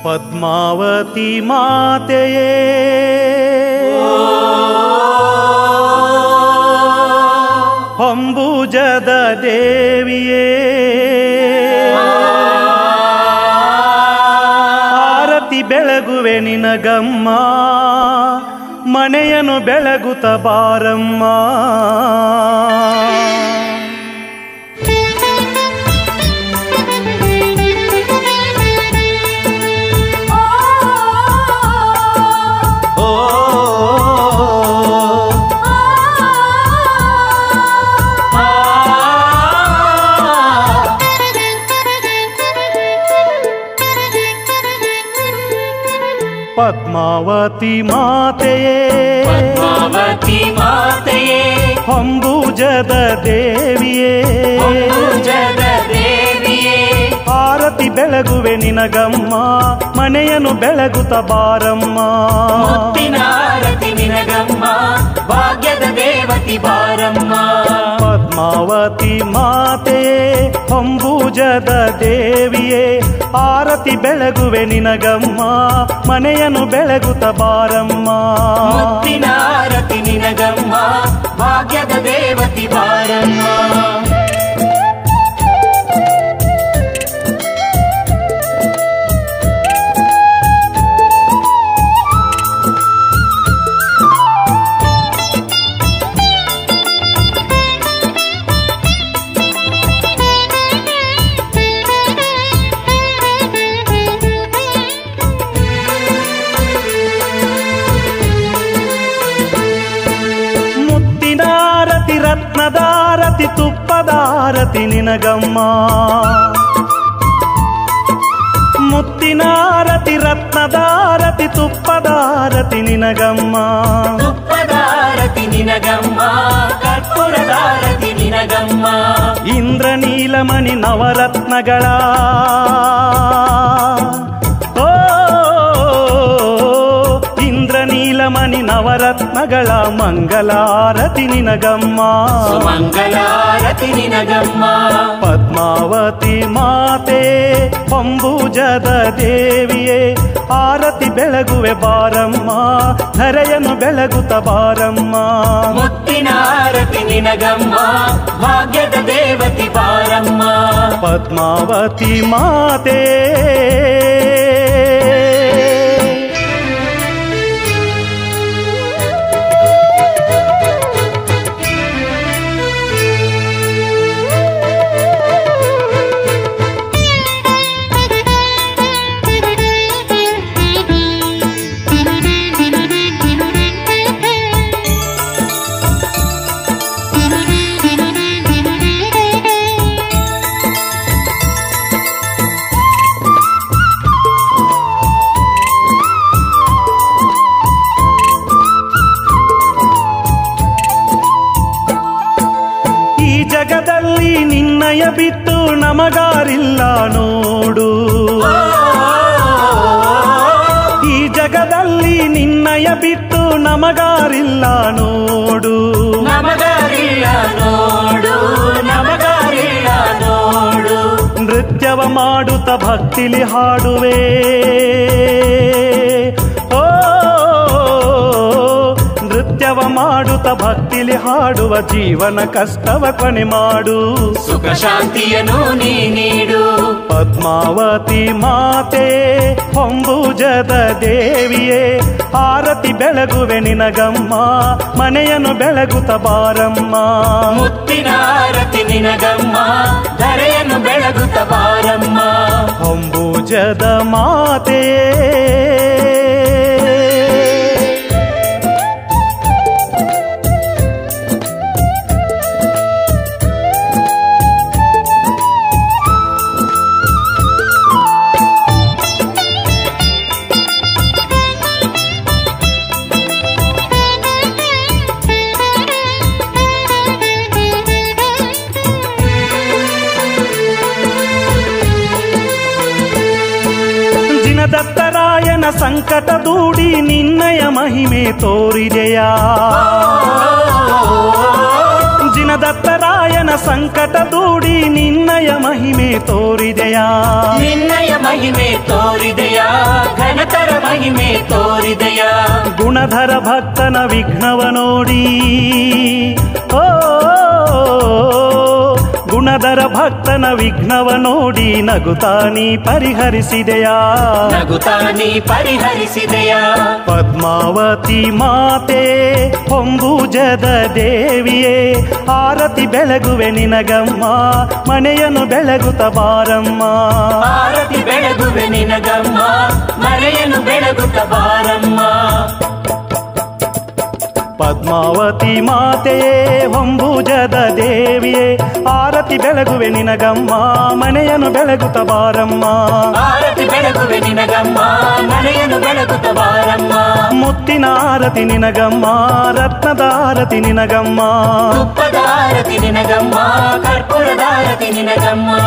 ಪದ್ಮಾವತಿ ಮಾತೆಯೇ ಅಂಬುಜದ ದೇವಿಯೇ ಆರತಿ ಬೆಳಗುವೆ ನಿನಗಮ್ಮ ಮನೆಯನ್ನು ಬೆಳಗುತ್ತ ಬಾರಮ್ಮ ಓ ಪದ್ಮಾವತಿ ಮಾತೆಯೇ ಪದ್ಮಾವತಿ ಮಾತೆಯೇ ಅಂಬುಜದ ದೇವಿಯೇ ಅಂಬುಜದ ದೇವಿಯೇ ಆರತಿ ಬೆಳಗುವೆ ನಿನಗಮ್ಮ ಮನೆಯನ್ನು ಬೆಳಗುತ್ತ ಬಾರಮ್ಮ ಮುತ್ತಿನ ಆರತಿ ನಿನಗಮ್ಮ ಭಾಗ್ಯದ ದೇವತಿ ಬಾರಮ್ಮ ಪದ್ಮಾವತಿ ಮಾತೆಯೇ ಅಂಬುಜದ ದೇವಿಯೇ ಆರತಿ ಬೆಳಗುವೆ ನಿನಗಮ್ಮ ಮನೆಯನ್ನು ಬೆಳಗುತ್ತ ಬಾರಮ್ಮ ಮುತ್ತಿನ ಆರತಿ ನಿನಗಮ್ಮ ಭಾಗ್ಯದ ದೇವತಿ ಬಾರಮ್ಮ ಮುತ್ತಿನಾರತಿ ರತ್ನದಾರತಿ ತುಪ್ಪದಾರತಿ ನಿನಗಮ್ಮ ಮುತ್ತಿನಾರತಿ ರತ್ನದಾರತಿ ತುಪ್ಪದಾರತಿ ನಿನಗಮ್ಮ ತುಪ್ಪದಾರತಿ ನಿನಗಮ್ಮ ಕರ್ಪೂರದಾರತಿ ನಿನಗಮ್ಮ ಇಂದ್ರನೀಲಮಣಿ ನವರತ್ನಗಳ ಓ ಇಂದ್ರನೀಲಮಣಿ ನವರತ್ನಗಳ ಮಂಗಲಾರತಿ ನಿನಗಮ್ಮ ಸುಮಂಗಲಾರತಿ ನಿನಗಮ್ಮ ಪದ್ಮಾವತಿ ಮಾತೆ ಅಂಬುಜದ ದೇವಿಯೇ ಆರತಿ ಬೆಳಗುವೆ ಬಾರಮ್ಮ ಧರೆಯನ್ನು ಬೆಳಗುತ್ತ ಬಾರಮ್ಮ ಮುತ್ತಿನ ಆರತಿ ನಿನಗಮ್ಮ ಭಾಗ್ಯದ ದೇವತಿ ಬಾರಮ್ಮ ಪದ್ಮಾವತಿ ಮಾತೆ ಈ ಜಗದಲ್ಲಿ ನಿನ್ನಯ ಬಿತ್ತು ನಮಗಾರಿಲ್ಲ ನೋಡು ಈ ಜಗದಲ್ಲಿ ನಿನ್ನಯ ಬಿತ್ತು ನಮಗಾರಿಲ್ಲ ನೋಡು ನಮಗಾರಿಲ್ಲ ನೋಡು ನಮಗಾರಿಲ್ಲ ನೋಡು ನೃತ್ಯವ ಮಾಡುತ್ತ ಭಕ್ತಿಲಿ ಹಾಡುವೆ ಓ ನೃತ್ಯವ ಮಾಡುತ್ತ ಭಕ್ತಿಲಿ ಹಾಡುವ ಜೀವನ ಕಷ್ಟವ ಕೊನೆ ಮಾಡು ಸುಖ ಶಾಂತಿಯನ್ನು ನೀ ನೀಡು ಪದ್ಮಾವತಿ ಮಾತೆ ಅಂಬುಜದ ದೇವಿಯೇ ಆರತಿ ಬೆಳಗುವೆ ನಿನಗಮ್ಮ ಮನೆಯನ್ನು ಬೆಳಗುತ್ತ ಬಾರಮ್ಮ ಮುತ್ತಿನ ಆರತಿ ನಿನಗಮ್ಮ ಧರೆಯನ್ನು ಬೆಳಗುತ್ತ ಬಾರಮ್ಮ ಅಂಬುಜದ ಮಾತೆ ಜಿನದತ್ತರಾಯನ ಸಂಕಟ ದೂಡಿ ನಿನ್ನಯ ಮಹಿಮೆ ತೋರಿದೆಯಾ ಜಿನದತ್ತರಾಯನ ಸಂಕಟ ದೂಡಿ ನಿನ್ನಯ ಮಹಿಮೆ ತೋರಿದೆಯಾ ನಿನ್ನಯ ಮಹಿಮೆ ತೋರಿದೆಯಾ ಘನತರ ಮಹಿಮೆ ತೋರಿದೆಯಾ ಗುಣಧರ ಭಕ್ತನ ವಿಘ್ನವ ನೋಡಿ ಓ ಗುಣಧರ ಭಕ್ತನ ವಿಘ್ನವ ನೋಡಿ ನಗುತ್ತಾನಿ ಪರಿಹರಿಸಿದೆಯಾ ನಗುತ್ತಾ ನೀ ಪರಿಹರಿಸಿದೆಯಾ ಪದ್ಮಾವತಿ ಮಾತೆ ಹೊಂಬುಜದ ದೇವಿಯೇ ಆರತಿ ಬೆಳಗುವೆ ನಿನಗಮ್ಮ ಮನೆಯನ್ನು ಬೆಳಗುತ್ತ ಬಾರಮ್ಮ ಆರತಿ ಬೆಳಗುವೆ ನಿನಗಮ್ಮ ಮನೆಯನ್ನು ಬೆಳಗುತ್ತ ಬಾರಮ್ಮ ಪದ್ಮಾವತಿ ಮಾತೆಯೇ ಹೊಂಬುಜದ ದೇವಿಯೇ ಆರತಿ ಬೆಳಗುವೆ ನಿನಗಮ್ಮ ಮನೆಯನ್ನು ಬೆಳಗುತ್ತ ಬಾರಮ್ಮ ಆರತಿ ಬೆಳಗುವೆ ನಿನಗಮ್ಮ ಮನೆಯನ್ನು ಬೆಳಗುತ್ತ ಬಾರಮ್ಮ ಮುತ್ತಿನ ಆರತಿ ನಿನಗಮ್ಮ ರತ್ನದ ಆರತಿ ನಿನಗಮ್ಮ ತುಪ್ಪದ ಆರತಿ ನಿನಗಮ್ಮ ಕರ್ಪೂರದ ಆರತಿ ನಿನಗಮ್ಮ